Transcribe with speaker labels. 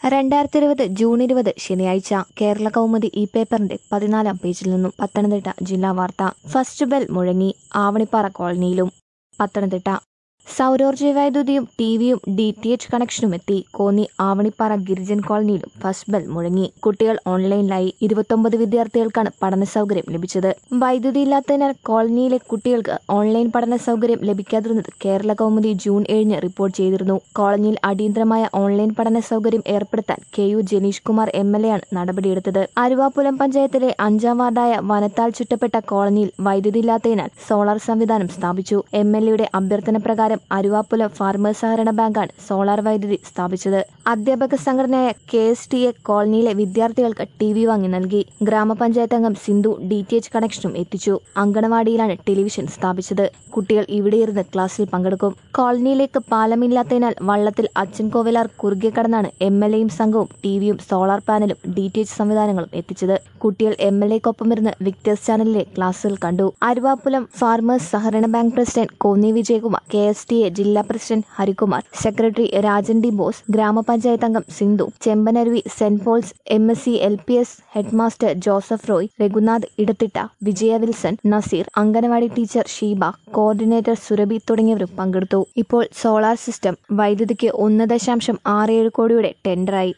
Speaker 1: രണ്ടായിരത്തി ഇരുപത് ജൂൺ ഇരുപത് ശനിയാഴ്ച കേരള കൗമുദി ഈ പേപ്പറിന്റെ പതിനാലാം പേജിൽ നിന്നും പത്തനംതിട്ട ജില്ലാ വാർത്ത ഫസ്റ്റ് ബെൽ മുഴങ്ങി ആവണിപ്പാറ കോളനിയിലും പത്തനംതിട്ട സൗരോർജ്ജ വൈദ്യുതിയും ടിവിയും ഡി ടി എച്ച് കണക്ഷനും എത്തി കോന്നി ആവണിപ്പാറ ഗിരിജൻ കോളനിയിലും ഫസ്റ്റ് ബെൽ മുഴങ്ങി കുട്ടികൾ ഓൺലൈനിലായി ഇരുപത്തൊമ്പത് വിദ്യാർത്ഥികൾക്കാണ് പഠന സൗകര്യം ലഭിച്ചത് വൈദ്യുതി ഇല്ലാത്തതിനാൽ കോളനിയിലെ കുട്ടികൾക്ക് ഓൺലൈൻ പഠന സൗകര്യം ലഭിക്കാതിരുന്നത് കേരള കൗമുദി ജൂൺ ഏഴിന് റിപ്പോർട്ട് ചെയ്തിരുന്നു കോളനിയിൽ അടിയന്തരമായ ഓൺലൈൻ പഠന സൗകര്യം ഏർപ്പെടുത്താൻ K U Janeesh Kumar M L A ആണ് നടപടിയെടുത്തത് അരുവാപ്പുലം പഞ്ചായത്തിലെ അഞ്ചാം വാർഡായ വനത്താൽ ചുറ്റപ്പെട്ട കോളനിയിൽ വൈദ്യുതി ഇല്ലാത്തതിനാൽ സോളാർ സംവിധാനം സ്ഥാപിച്ചു എം എൽ എയുടെ അഭ്യർത്ഥന പ്രകാരം അരുവാപ്പുലം ഫാർമേഴ്സ് സഹകരണ ബാങ്കാണ് സോളാർ വൈദ്യുതി സ്ഥാപിച്ചത് അധ്യാപക സംഘടനയായ കെ എസ് ടി എ കോളനിയിലെ വിദ്യാർത്ഥികൾക്ക് ടി വി വാങ്ങി നൽകി ഗ്രാമപഞ്ചായത്ത് അംഗം സിന്ധു ഡി ടി എച്ച് കണക്ഷനും എത്തിച്ചു അങ്കണവാടിയിലാണ് ടെലിവിഷൻ സ്ഥാപിച്ചത് കുട്ടികൾ ഇവിടെയിരുന്ന് ക്ലാസ്സിൽ പങ്കെടുക്കും കോളനിയിലേക്ക് പാലമില്ലാത്തതിനാൽ വള്ളത്തിൽ അച്ഛൻ കോവിലാർ കുറുകെ കടന്നാണ് എം എൽ എയും സംഘവും ടിവിയും സോളാർ പാനലും ഡി ടി എച്ച് സംവിധാനങ്ങളും എത്തിച്ചത് കുട്ടികൾ എം എൽ എക്കൊപ്പമിരുന്ന് വിക്ടേഴ്സ് ചാനലിലെ ക്ലാസുകൾ കണ്ടു അരുവാപ്പുലം ഫാർമേഴ്സ് സഹകരണ bank president Konni Vijayakumar K S T A ജില്ലാ president Harikumar secretary Rajan D Bose ഗ്രാമപഞ്ചായത്ത് അംഗം Sindhu Chembanaruvi Saint Paul's M S C L P S headmaster Joseph Roy Raghunath Edathitta Vijaya Wilson Naseer anganwadi teacher Sheeba coordinator Surabhi തുടങ്ങിയവരും പങ്കെടുത്തു ഇപ്പോൾ സോളാർ സിസ്റ്റം വൈദ്യുതിക്ക് ഒന്ന് ദശാംശം ആറ് ഏഴ് കോടിയുടെ ടെൻഡറായി